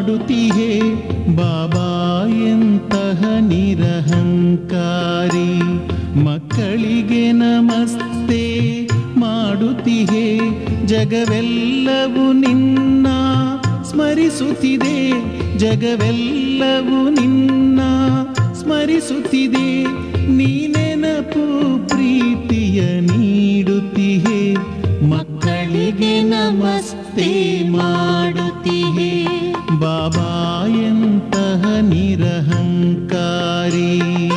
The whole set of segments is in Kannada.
ಮಾಡುತ್ತಿಹೆ ಬಾಬಾ ಎಂತಹ ನಿರಹಂಕಾರಿ ಮಕ್ಕಳಿಗೆ ನಮಸ್ತೆ ಮಾಡುತ್ತಿಹೆ ಜಗವೆಲ್ಲವೂ ನಿನ್ನ ಸ್ಮರಿಸುತ್ತಿದೆ ಜಗವೆಲ್ಲವೂ ನಿನ್ನ ಸ್ಮರಿಸುತ್ತಿದೆ ನೀನೆನಪು ಪ್ರೀತಿಯ ನೀಡುತ್ತಿಹೆ ಮಕ್ಕಳಿಗೆ ನಮಸ್ತೆ ಮಾಡುತ್ತಿಹೆ ಬಾಬಾ ಎಂತಹ ನಿರಹಂಕಾರಿ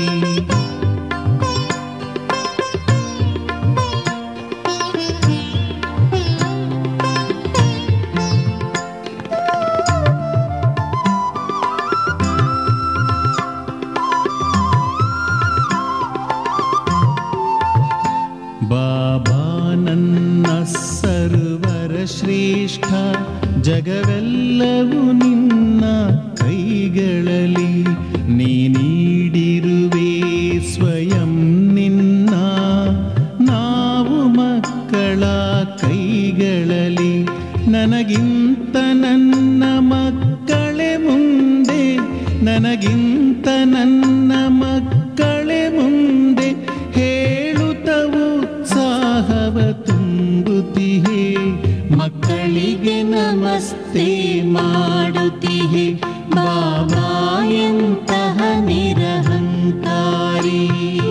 ಬಾಬಾ ನನ್ನ ಸರ್ವರ ಶ್ರೇಷ್ಠ ಜಗವೆಲ್ಲವೂ ನಿನ್ನ ಕೈಗಳಲ್ಲಿ ನೀ ನೀಡಿರುವೆ ಸ್ವಯಂ ನಿನ್ನ ನಾವು ಮಕ್ಕಳ ಕೈಗಳಲ್ಲಿ ನನಗಿಂತ ನನ್ನ ಮಕ್ಕಳೇ ಮುಂದೆ ನನಗಿಂತ ನನ್ನ ಮಕ್ಕಳೇ ಮುಂದೆ ಹೇಳುತ್ತವು ಉತ್ಸಾಹವ ತುಂಬುತ್ತಿಹೆ ಮಕ್ಕಳಿಗೆ ನಮಸ್ತೆ ಮಾಡುತ್ತಿಹೆ ಬಾಬಾ ಎಂತಹ ನಿರಹಂಕಾರಿ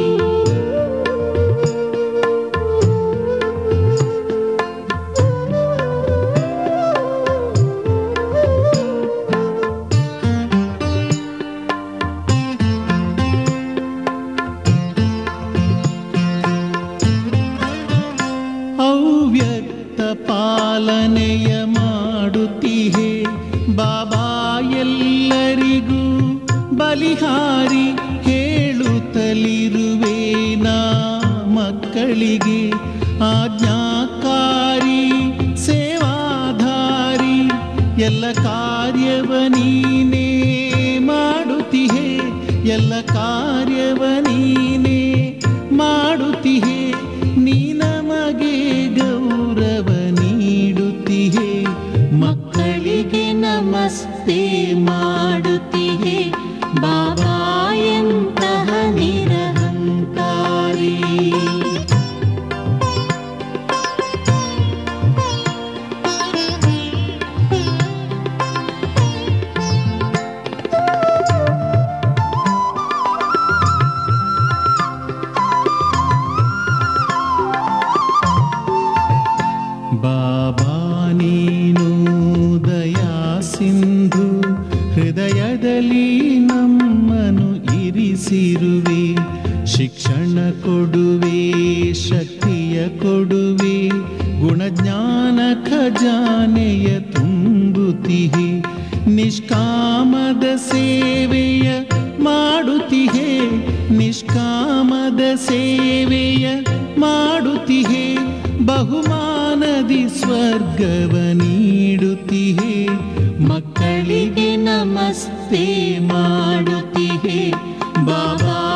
ಅವ್ಯಕ್ತ ಪಾಲನೆಯ ಮಾಡುತ್ತಿಹೆ ಬಾಬಾ ಎಲ್ಲರಿಗೂ ಬಲಿಹಾರಿ ಹೇಳುತ್ತಲಿರುವೆ ನಾ ಮಕ್ಕಳಿಗೆ ಆಜ್ಞಾಕಾರಿ ಸೇವಾಧಾರಿ ಎಲ್ಲ ಕಾರ್ಯವ ನೀನೇ ಮಾಡುತ್ತಿಹೆ ಎಲ್ಲ ಕಾರ್ಯವ ನೀನೇ ಮಾಡುತ್ತಿಹೆ ನೀ ನಮಗೆ ಗೌರವ ನೀಡುತ್ತಿಹೆ ಮಕ್ಕಳಿಗೆ ನಮಸ್ತೆ ಮಾಡುತ್ತಿಹೆ ಬಾಬಾ ಎಂತಹ ನಿರಹಂಕಾರಿ ಬಾಬಾ ನೀನು ದಯಾ ಸಿಂಧು ಹೃದಯದಲ್ಲಿ ನಮ್ಮನು ಇರಿಸಿರುವೆ ಶಿಕ್ಷಣ ಕೊಡುವೆ ಶಕ್ತಿಯ ಕೊಡುವೆ ಗುಣಜ್ಞಾನ ಖಜಾನೆಯ ತುಂಬುತ್ತಿಹೆ ನಿಷ್ಕಾಮದ ಸೇವೆಯ ಮಾಡುತ್ತಿಹೆ ನಿಷ್ಕಾಮದ ಸೇವೆಯ ಮಾಡುತ್ತಿಹೆ ಬಹುಮಾನದಿ ಸ್ವರ್ಗವ ನೀಡುತ್ತಿಹೆ ಮಕ್ಕಳಿಗೆ ನಮಸ್ತೆ ಮಾಡುತ್ತಿಹೆ ಬಾಬಾ